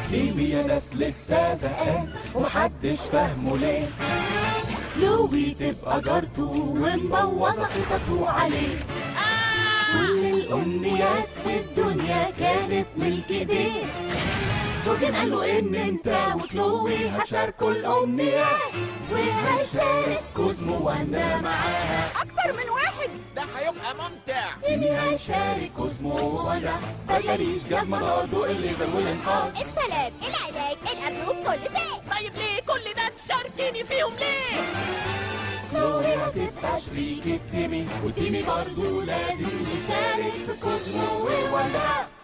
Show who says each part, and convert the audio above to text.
Speaker 1: تيمي يا ناس لسه زهقان ومحدش فاهمه ليه كلوي تبقى جارته ومبوظة خططه عليه كل الأمنيات في الدنيا كانت ملك ايديه جورجن قال له إن أنت وكلوي هتشاركوا الأمنيات وهيشارك كوزمو واندا معاها
Speaker 2: اكتر من واحد
Speaker 3: ده هيبقى ممتع
Speaker 1: تيمي هيشارك كوزمو واندا بلاريش جزمة ناردو الليزر والإنقاذ
Speaker 2: السلام العلاج الارنوب كل شيء
Speaker 4: طيب ليه كل ده تشاركيني فيهم ليه
Speaker 1: كلوي هتبقى شريكة تيمي وتيمي برضو لازم يشارك في كوزمو وواندا